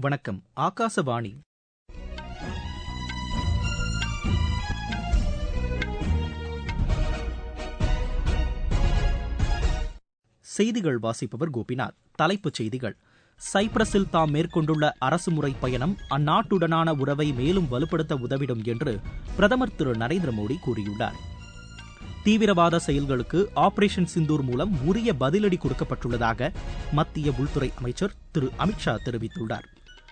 வணக்கம் ஆகாசவாணி செய்திகள் வாசிப்பவர் கோபிநாத் தலைப்புச் செய்திகள் சைப்ரஸில் தாம் மேற்கொண்டுள்ள அரசுமுறை பயணம் அந்நாட்டுடனான உறவை மேலும் வலுப்படுத்த உதவிடும் என்று பிரதமர் திரு நரேந்திர மோடி கூறியுள்ளார் தீவிரவாத செயல்களுக்கு ஆபரேஷன் சிந்தூர் மூலம் உரிய பதிலடி கொடுக்கப்பட்டுள்ளதாக மத்திய உள்துறை அமைச்சர் திரு அமித்ஷா தெரிவித்துள்ளார்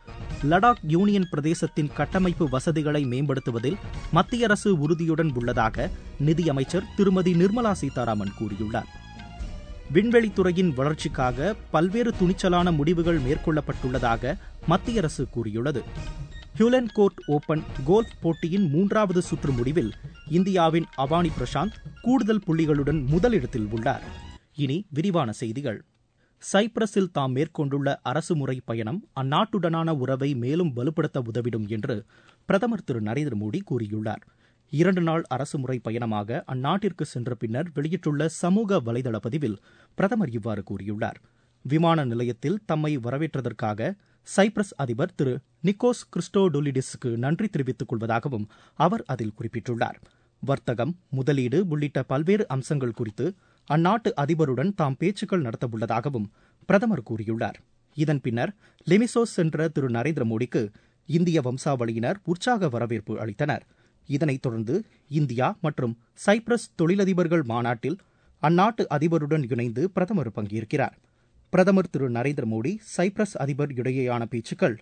லடாக் யூனியன் பிரதேசத்தின் கட்டமைப்பு வசதிகளை மேம்படுத்துவதில் மத்திய அரசு உறுதியுடன் உள்ளதாக நிதியமைச்சர் திருமதி நிர்மலா சீதாராமன் கூறியுள்ளார் விண்வெளித்துறையின் வளர்ச்சிக்காக பல்வேறு துணிச்சலான முடிவுகள் மேற்கொள்ளப்பட்டுள்ளதாக மத்திய அரசு கூறியுள்ளது ஹியூலன் கோர்ட் ஓபன் கோல்ஃப் போட்டியின் மூன்றாவது சுற்று முடிவில் இந்தியாவின் அவானி பிரசாந்த் கூடுதல் புள்ளிகளுடன் முதலிடத்தில் உள்ளார் இனி விரிவான செய்திகள் சைப்ரஸில் தாம் மேற்கொண்டுள்ள அரசுமுறை பயணம் அந்நாட்டுடனான உறவை மேலும் வலுப்படுத்த உதவிடும் என்று பிரதமர் திரு நரேந்திர மோடி கூறியுள்ளார் இரண்டு நாள் அரசுமுறை பயணமாக அந்நாட்டிற்கு சென்ற பின்னர் வெளியிட்டுள்ள சமூக வலைதள பதிவில் பிரதமர் இவ்வாறு கூறியுள்ளார் விமான நிலையத்தில் தம்மை வரவேற்றதற்காக சைப்ரஸ் அதிபர் திரு நிக்கோஸ் கிறிஸ்டோடோலிடிஸுக்கு நன்றி தெரிவித்துக் கொள்வதாகவும் அவர் அதில் குறிப்பிட்டுள்ளார் வர்த்தகம் முதலீடு உள்ளிட்ட பல்வேறு அம்சங்கள் குறித்து அந்நாட்டு அதிபருடன் தாம் பேச்சுக்கள் நடத்தவுள்ளதாகவும் பிரதமர் கூறியுள்ளார் இதன் பின்னர் லெமிசோஸ் சென்ற திரு நரேந்திர மோடிக்கு இந்திய வம்சாவளியினர் உற்சாக வரவேற்பு அளித்தனர் இதனைத் தொடர்ந்து இந்தியா மற்றும் சைப்ரஸ் தொழிலதிபர்கள் மாநாட்டில் அந்நாட்டு அதிபருடன் இணைந்து பிரதமர் பங்கேற்கிறார் பிரதமர் திரு நரேந்திர மோடி சைப்ரஸ் அதிபர் இடையேயான பேச்சுக்கள்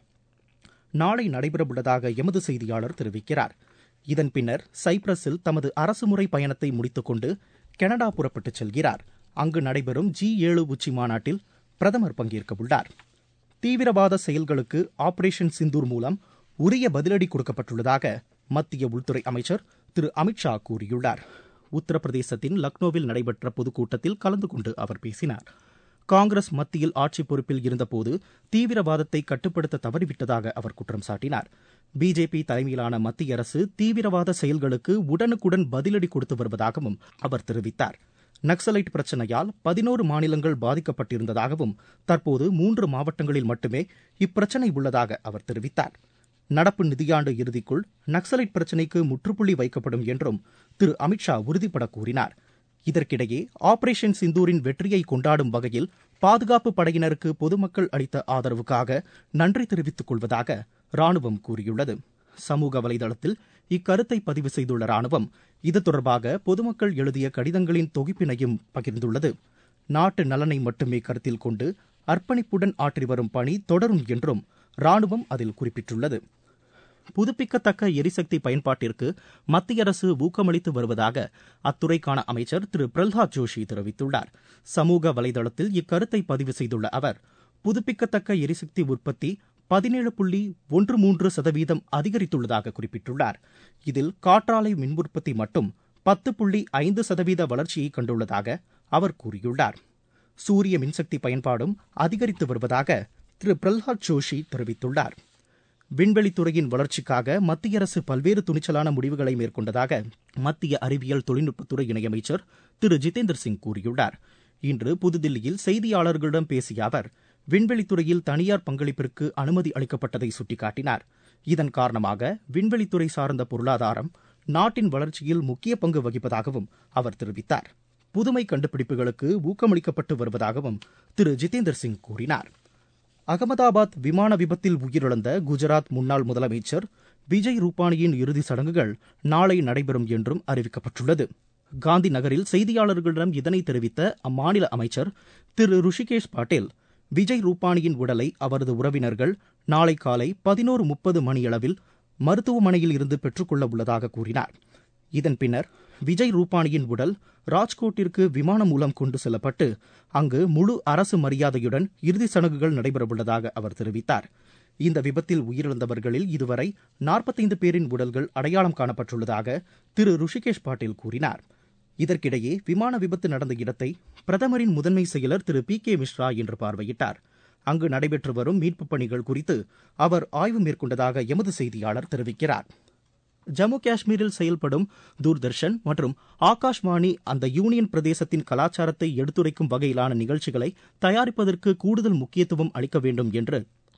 நாளை நடைபெறவுள்ளதாக எமது செய்தியாளர் தெரிவிக்கிறார் இதன் பின்னர் சைப்ரஸில் தமது அரசுமுறை பயணத்தை முடித்துக் கொண்டு கனடா புறப்பட்டுச் செல்கிறார் அங்கு நடைபெறும் ஜி ஏழு உச்சி மாநாட்டில் பிரதமர் பங்கேற்கவுள்ளார் தீவிரவாத செயல்களுக்கு ஆபரேஷன் சிந்தூர் மூலம் உரிய பதிலடி கொடுக்கப்பட்டுள்ளதாக மத்திய உள்துறை அமைச்சர் திரு அமித்ஷா கூறியுள்ளார் உத்தரப்பிரதேசத்தின் லக்னோவில் நடைபெற்ற பொதுக்கூட்டத்தில் கலந்து கொண்டு அவர் பேசினார் காங்கிரஸ் மத்தியில் ஆட்சி பொறுப்பில் இருந்தபோது தீவிரவாதத்தை கட்டுப்படுத்த தவறிவிட்டதாக அவர் குற்றம் சாட்டினார் பிஜேபி தலைமையிலான மத்திய அரசு தீவிரவாத செயல்களுக்கு உடனுக்குடன் பதிலடி கொடுத்து வருவதாகவும் அவர் தெரிவித்தார் நக்சலைட் பிரச்சினையால் பதினோரு மாநிலங்கள் பாதிக்கப்பட்டிருந்ததாகவும் தற்போது மூன்று மாவட்டங்களில் மட்டுமே இப்பிரச்சினை உள்ளதாக அவர் தெரிவித்தார் நடப்பு நிதியாண்டு இறுதிக்குள் நக்சலைட் பிரச்சினைக்கு முற்றுப்புள்ளி வைக்கப்படும் என்றும் திரு அமித்ஷா உறுதிபட கூறினார் இதற்கிடையே ஆபரேஷன் சிந்தூரின் வெற்றியை கொண்டாடும் வகையில் பாதுகாப்பு படையினருக்கு பொதுமக்கள் அளித்த ஆதரவுக்காக நன்றி தெரிவித்துக் கொள்வதாக ராணுவம் கூறியுள்ளது சமூக வலைதளத்தில் இக்கருத்தை பதிவு செய்துள்ள ராணுவம் இது தொடர்பாக பொதுமக்கள் எழுதிய கடிதங்களின் தொகுப்பினையும் பகிர்ந்துள்ளது நாட்டு நலனை மட்டுமே கருத்தில் கொண்டு அர்ப்பணிப்புடன் ஆற்றி வரும் பணி தொடரும் என்றும் ராணுவம் அதில் குறிப்பிட்டுள்ளது புதுப்பிக்கத்தக்க எரிசக்தி பயன்பாட்டிற்கு மத்திய அரசு ஊக்கமளித்து வருவதாக அத்துறைக்கான அமைச்சர் திரு பிரல்ஹாத் ஜோஷி தெரிவித்துள்ளார் சமூக வலைதளத்தில் இக்கருத்தை பதிவு செய்துள்ள அவர் புதுப்பிக்கத்தக்க எரிசக்தி உற்பத்தி பதினேழு புள்ளி ஒன்று மூன்று சதவீதம் அதிகரித்துள்ளதாக குறிப்பிட்டுள்ளார் இதில் காற்றாலை மின் உற்பத்தி மட்டும் பத்து புள்ளி ஐந்து சதவீத வளர்ச்சியை கண்டுள்ளதாக அவர் கூறியுள்ளார் சூரிய மின்சக்தி பயன்பாடும் அதிகரித்து வருவதாக திரு பிரல்ஹாத் ஜோஷி தெரிவித்துள்ளார் விண்வெளித்துறையின் வளர்ச்சிக்காக மத்திய அரசு பல்வேறு துணிச்சலான முடிவுகளை மேற்கொண்டதாக மத்திய அறிவியல் தொழில்நுட்பத்துறை இணையமைச்சர் திரு ஜிதேந்திர சிங் கூறியுள்ளார் இன்று புதுதில்லியில் செய்தியாளர்களிடம் பேசிய அவர் விண்வெளித்துறையில் தனியார் பங்களிப்பிற்கு அனுமதி அளிக்கப்பட்டதை சுட்டிக்காட்டினார் இதன் காரணமாக விண்வெளித்துறை சார்ந்த பொருளாதாரம் நாட்டின் வளர்ச்சியில் முக்கிய பங்கு வகிப்பதாகவும் அவர் தெரிவித்தார் புதுமை கண்டுபிடிப்புகளுக்கு ஊக்கமளிக்கப்பட்டு வருவதாகவும் திரு ஜிதேந்திர சிங் கூறினார் அகமதாபாத் விமான விபத்தில் உயிரிழந்த குஜராத் முன்னாள் முதலமைச்சர் விஜய் ரூபானியின் இறுதிச் சடங்குகள் நாளை நடைபெறும் என்றும் அறிவிக்கப்பட்டுள்ளது காந்தி நகரில் செய்தியாளர்களிடம் இதனை தெரிவித்த அம்மாநில அமைச்சர் திரு ருஷிகேஷ் பாட்டேல் விஜய் ரூபானியின் உடலை அவரது உறவினர்கள் நாளை காலை பதினோரு முப்பது மணியளவில் மருத்துவமனையில் இருந்து பெற்றுக்கொள்ள உள்ளதாக கூறினார் இதன் பின்னர் விஜய் ரூபானியின் உடல் ராஜ்கோட்டிற்கு விமானம் மூலம் கொண்டு செல்லப்பட்டு அங்கு முழு அரசு மரியாதையுடன் இறுதிச் சடங்குகள் நடைபெறவுள்ளதாக அவர் தெரிவித்தார் இந்த விபத்தில் உயிரிழந்தவர்களில் இதுவரை நாற்பத்தைந்து பேரின் உடல்கள் அடையாளம் காணப்பட்டுள்ளதாக திரு ருஷிகேஷ் பாட்டீல் கூறினார் இதற்கிடையே விமான விபத்து நடந்த இடத்தை பிரதமரின் முதன்மை செயலர் திரு பி கே மிஸ்ரா இன்று பார்வையிட்டார் அங்கு நடைபெற்று வரும் மீட்புப் பணிகள் குறித்து அவர் ஆய்வு மேற்கொண்டதாக எமது செய்தியாளர் தெரிவிக்கிறார் ஜம்மு காஷ்மீரில் செயல்படும் தூர்தர்ஷன் மற்றும் ஆகாஷ்வாணி அந்த யூனியன் பிரதேசத்தின் கலாச்சாரத்தை எடுத்துரைக்கும் வகையிலான நிகழ்ச்சிகளை தயாரிப்பதற்கு கூடுதல் முக்கியத்துவம் அளிக்க வேண்டும் என்று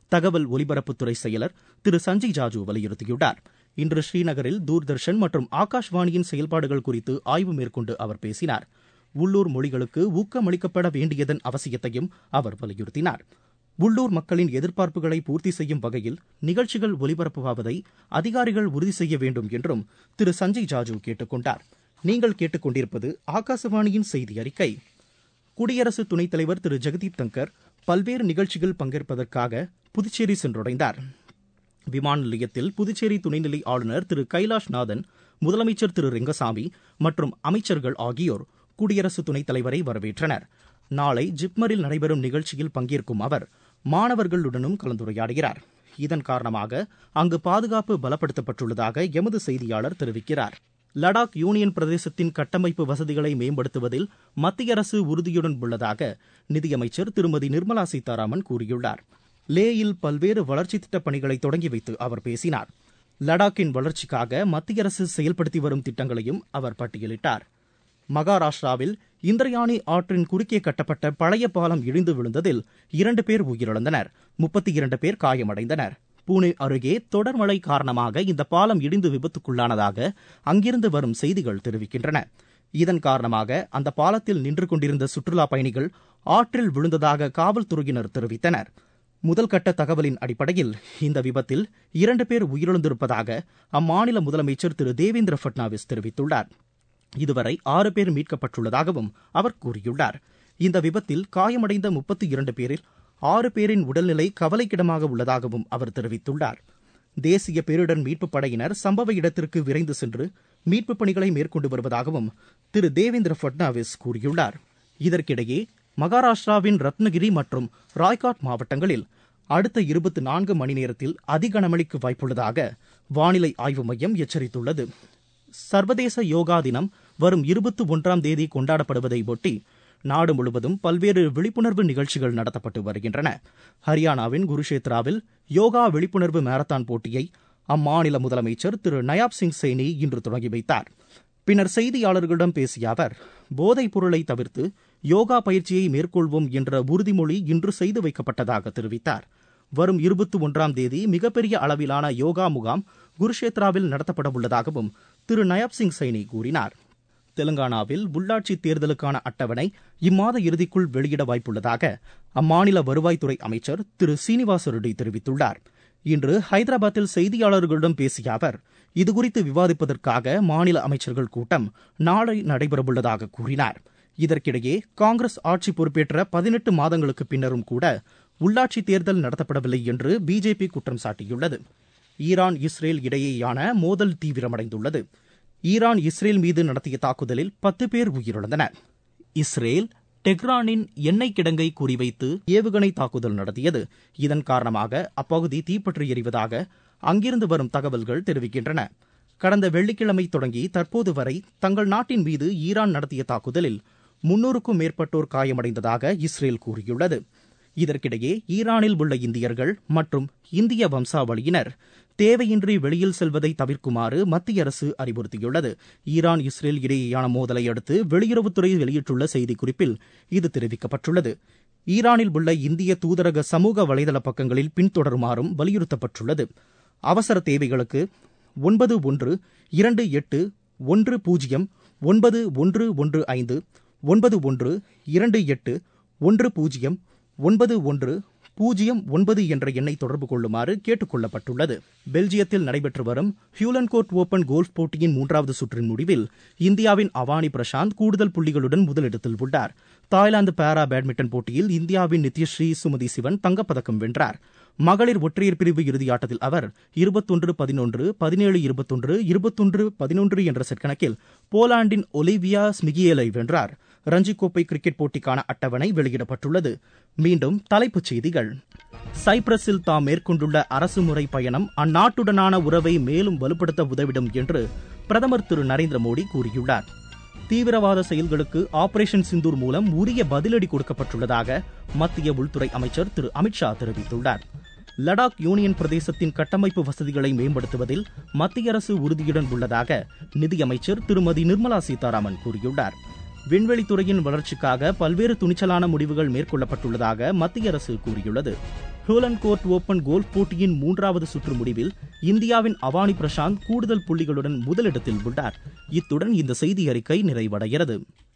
தகவல் ஒலிபரப்புத்துறை செயலர் திரு சஞ்சய் ஜாஜு வலியுறுத்தியுள்ளார் இன்று ஸ்ரீநகரில் தூர்தர்ஷன் மற்றும் ஆகாஷ்வாணியின் செயல்பாடுகள் குறித்து ஆய்வு மேற்கொண்டு அவர் பேசினார் உள்ளூர் மொழிகளுக்கு ஊக்கமளிக்கப்பட வேண்டியதன் அவசியத்தையும் அவர் வலியுறுத்தினார் உள்ளூர் மக்களின் எதிர்பார்ப்புகளை பூர்த்தி செய்யும் வகையில் நிகழ்ச்சிகள் ஒலிபரப்புவதை அதிகாரிகள் உறுதி செய்ய வேண்டும் என்றும் திரு சஞ்சய் ஜாஜு கேட்டுக் கொண்டார் நீங்கள் கேட்டுக்கொண்டிருப்பது ஆகாசவாணியின் செய்தி அறிக்கை குடியரசு துணைத் தலைவர் திரு ஜெகதீப் தங்கர் பல்வேறு நிகழ்ச்சிகள் பங்கேற்பதற்காக புதுச்சேரி சென்றடைந்தார் விமான நிலையத்தில் புதுச்சேரி துணைநிலை ஆளுநர் திரு கைலாஷ் நாதன் முதலமைச்சர் திரு ரெங்கசாமி மற்றும் அமைச்சர்கள் ஆகியோர் குடியரசு துணைத் தலைவரை வரவேற்றனர் நாளை ஜிப்மரில் நடைபெறும் நிகழ்ச்சியில் பங்கேற்கும் அவர் மாணவர்களுடனும் கலந்துரையாடுகிறார் இதன் காரணமாக அங்கு பாதுகாப்பு பலப்படுத்தப்பட்டுள்ளதாக எமது செய்தியாளர் தெரிவிக்கிறார் லடாக் யூனியன் பிரதேசத்தின் கட்டமைப்பு வசதிகளை மேம்படுத்துவதில் மத்திய அரசு உறுதியுடன் உள்ளதாக நிதியமைச்சர் திருமதி நிர்மலா சீதாராமன் கூறியுள்ளார் லேயில் பல்வேறு வளர்ச்சித் திட்டப் பணிகளை தொடங்கி வைத்து அவர் பேசினார் லடாக்கின் வளர்ச்சிக்காக மத்திய அரசு செயல்படுத்தி வரும் திட்டங்களையும் அவர் பட்டியலிட்டார் மகாராஷ்டிராவில் இந்திரயாணி ஆற்றின் குறுக்கே கட்டப்பட்ட பழைய பாலம் இடிந்து விழுந்ததில் இரண்டு பேர் உயிரிழந்தனர் முப்பத்தி இரண்டு பேர் காயமடைந்தனர் பூனே அருகே தொடர் மழை காரணமாக இந்த பாலம் இடிந்து விபத்துக்குள்ளானதாக அங்கிருந்து வரும் செய்திகள் தெரிவிக்கின்றன இதன் காரணமாக அந்த பாலத்தில் நின்று கொண்டிருந்த சுற்றுலா பயணிகள் ஆற்றில் விழுந்ததாக காவல்துறையினர் தெரிவித்தனர் முதல் கட்ட தகவலின் அடிப்படையில் இந்த விபத்தில் இரண்டு பேர் உயிரிழந்திருப்பதாக அம்மாநில முதலமைச்சர் திரு தேவேந்திர பட்னாவிஸ் தெரிவித்துள்ளார் இதுவரை ஆறு பேர் மீட்கப்பட்டுள்ளதாகவும் அவர் கூறியுள்ளார் இந்த விபத்தில் காயமடைந்த முப்பத்தி இரண்டு பேரில் ஆறு பேரின் உடல்நிலை கவலைக்கிடமாக உள்ளதாகவும் அவர் தெரிவித்துள்ளார் தேசிய பேரிடர் மீட்புப் படையினர் சம்பவ இடத்திற்கு விரைந்து சென்று மீட்புப் பணிகளை மேற்கொண்டு வருவதாகவும் திரு தேவேந்திர பட்னாவிஸ் கூறியுள்ளார் இதற்கிடையே மகாராஷ்டிராவின் ரத்னகிரி மற்றும் ராய்காட் மாவட்டங்களில் அடுத்த இருபத்தி நான்கு மணி நேரத்தில் அதிகனமழைக்கு வாய்ப்புள்ளதாக வானிலை ஆய்வு மையம் எச்சரித்துள்ளது சர்வதேச யோகா தினம் வரும் இருபத்தி ஒன்றாம் தேதி கொண்டாடப்படுவதை ஒட்டி நாடு முழுவதும் பல்வேறு விழிப்புணர்வு நிகழ்ச்சிகள் நடத்தப்பட்டு வருகின்றன ஹரியானாவின் குருஷேத்ராவில் யோகா விழிப்புணர்வு மாரத்தான் போட்டியை அம்மாநில முதலமைச்சர் திரு நயாப் சிங் சைனி இன்று தொடங்கி வைத்தார் பின்னர் செய்தியாளர்களிடம் பேசிய அவர் போதைப் பொருளை தவிர்த்து யோகா பயிற்சியை மேற்கொள்வோம் என்ற உறுதிமொழி இன்று செய்து வைக்கப்பட்டதாக தெரிவித்தார் வரும் இருபத்தி ஒன்றாம் தேதி மிகப்பெரிய அளவிலான யோகா முகாம் குருஷேத்ராவில் நடத்தப்பட உள்ளதாகவும் திரு நயாப் சிங் சைனி கூறினார் தெலுங்கானாவில் உள்ளாட்சி தேர்தலுக்கான அட்டவணை இம்மாத இறுதிக்குள் வெளியிட வாய்ப்புள்ளதாக அம்மாநில வருவாய்த்துறை அமைச்சர் திரு சீனிவாச ரெட்டி தெரிவித்துள்ளார் இன்று ஹைதராபாத்தில் செய்தியாளர்களிடம் பேசிய அவர் இதுகுறித்து விவாதிப்பதற்காக மாநில அமைச்சர்கள் கூட்டம் நாளை நடைபெறவுள்ளதாக கூறினார் இதற்கிடையே காங்கிரஸ் ஆட்சி பொறுப்பேற்ற பதினெட்டு மாதங்களுக்கு பின்னரும் கூட உள்ளாட்சி தேர்தல் நடத்தப்படவில்லை என்று பிஜேபி குற்றம் சாட்டியுள்ளது ஈரான் இஸ்ரேல் இடையேயான மோதல் தீவிரமடைந்துள்ளது ஈரான் இஸ்ரேல் மீது நடத்திய தாக்குதலில் பத்து பேர் உயிரிழந்தனர் இஸ்ரேல் டெஹ்ரானின் எண்ணெய் கிடங்கை குறிவைத்து ஏவுகணை தாக்குதல் நடத்தியது இதன் காரணமாக அப்பகுதி தீப்பற்றி எறிவதாக அங்கிருந்து வரும் தகவல்கள் தெரிவிக்கின்றன கடந்த வெள்ளிக்கிழமை தொடங்கி தற்போது வரை தங்கள் நாட்டின் மீது ஈரான் நடத்திய தாக்குதலில் முன்னூறுக்கும் மேற்பட்டோர் காயமடைந்ததாக இஸ்ரேல் கூறியுள்ளது இதற்கிடையே ஈரானில் உள்ள இந்தியர்கள் மற்றும் இந்திய வம்சாவளியினர் தேவையின்றி வெளியில் செல்வதை தவிர்க்குமாறு மத்திய அரசு அறிவுறுத்தியுள்ளது ஈரான் இஸ்ரேல் இடையேயான மோதலை அடுத்து வெளியுறவுத்துறை வெளியிட்டுள்ள செய்திக்குறிப்பில் இது தெரிவிக்கப்பட்டுள்ளது ஈரானில் உள்ள இந்திய தூதரக சமூக வலைதள பக்கங்களில் பின்தொடருமாறும் வலியுறுத்தப்பட்டுள்ளது அவசர தேவைகளுக்கு ஒன்பது ஒன்று இரண்டு எட்டு ஒன்று பூஜ்ஜியம் ஒன்பது ஒன்று ஒன்று ஐந்து ஒன்பது ஒன்று இரண்டு எட்டு ஒன்று பூஜ்ஜியம் ஒன்பது ஒன்று பூஜ்ஜியம் ஒன்பது என்ற எண்ணை தொடர்பு கொள்ளுமாறு கேட்டுக் கொள்ளப்பட்டுள்ளது பெல்ஜியத்தில் நடைபெற்று வரும் ஹியூலன்கோர்ட் ஓபன் கோல்ஃப் போட்டியின் மூன்றாவது சுற்றின் முடிவில் இந்தியாவின் அவானி பிரசாந்த் கூடுதல் புள்ளிகளுடன் முதலிடத்தில் உள்ளார் தாய்லாந்து பாரா பேட்மிண்டன் போட்டியில் இந்தியாவின் நித்யஸ்ரீ சுமதி சிவன் தங்கப்பதக்கம் வென்றார் மகளிர் ஒற்றையர் பிரிவு இறுதியாட்டத்தில் அவர் இருபத்தொன்று பதினொன்று பதினேழு இருபத்தொன்று இருபத்தொன்று பதினொன்று என்ற செட் கணக்கில் போலாந்தின் ஒலிவியா ஸ்மிகியேலை வென்றார் ரஞ்சி கோப்பை கிரிக்கெட் போட்டிக்கான அட்டவணை வெளியிடப்பட்டுள்ளது மீண்டும் தலைப்புச் செய்திகள் சைப்ரஸில் தாம் மேற்கொண்டுள்ள அரசுமுறை பயணம் அந்நாட்டுடனான உறவை மேலும் வலுப்படுத்த உதவிடும் என்று பிரதமர் திரு நரேந்திர மோடி கூறியுள்ளார் தீவிரவாத செயல்களுக்கு ஆபரேஷன் சிந்தூர் மூலம் உரிய பதிலடி கொடுக்கப்பட்டுள்ளதாக மத்திய உள்துறை அமைச்சர் திரு அமித்ஷா தெரிவித்துள்ளார் லடாக் யூனியன் பிரதேசத்தின் கட்டமைப்பு வசதிகளை மேம்படுத்துவதில் மத்திய அரசு உறுதியுடன் உள்ளதாக நிதியமைச்சர் திருமதி நிர்மலா சீதாராமன் கூறியுள்ளார் விண்வெளித்துறையின் வளர்ச்சிக்காக பல்வேறு துணிச்சலான முடிவுகள் மேற்கொள்ளப்பட்டுள்ளதாக மத்திய அரசு கூறியுள்ளது ஹோலன் கோர்ட் ஓபன் கோல்ஃப் போட்டியின் மூன்றாவது சுற்று முடிவில் இந்தியாவின் அவானி பிரசாந்த் கூடுதல் புள்ளிகளுடன் முதலிடத்தில் உள்ளார் இத்துடன் இந்த செய்தி அறிக்கை நிறைவடைகிறது